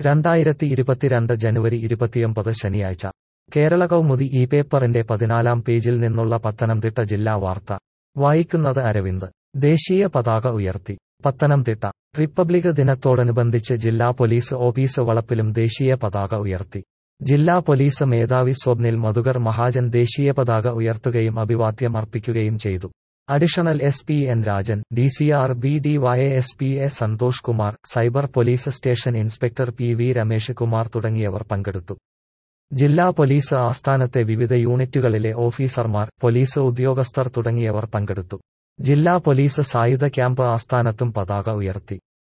രണ്ടായിരത്തി ഇരുപത്തിരണ്ട് ജനുവരി ഇരുപത്തിയൊമ്പത് ശനിയാഴ്ച കേരള കൗമുദി ഈ പേപ്പറിന്റെ പതിനാലാം പേജിൽ നിന്നുള്ള പത്തനംതിട്ട ജില്ലാ വാർത്ത വായിക്കുന്നത് അരവിന്ദ് ദേശീയ പതാക ഉയർത്തി പത്തനംതിട്ട റിപ്പബ്ലിക് ദിനത്തോടനുബന്ധിച്ച് ജില്ലാ പോലീസ് ഓഫീസ് വളപ്പിലും ദേശീയ പതാക ഉയർത്തി ജില്ലാ പോലീസ് മേധാവി സ്വപ്നിൽ മധുകർ മഹാജൻ ദേശീയ പതാക ഉയർത്തുകയും അഭിവാദ്യം അർപ്പിക്കുകയും ചെയ്തു additional S P N Rajan D C R B D Y S P A Santhosh Kumar cyber police station inspector P V Ramesh Kumar തുടങ്ങിയവർ പങ്കെടുത്തു ജില്ലാ പോലീസ് ആസ്ഥാനത്തെ വിവിധ യൂണിറ്റുകളിലെ ഓഫീസർമാർ പോലീസ് ഉദ്യോഗസ്ഥർ തുടങ്ങിയവർ പങ്കെടുത്തു ജില്ലാ പോലീസ് സായുധ ക്യാമ്പ് ആസ്ഥാനത്തും പതാക ഉയർത്തി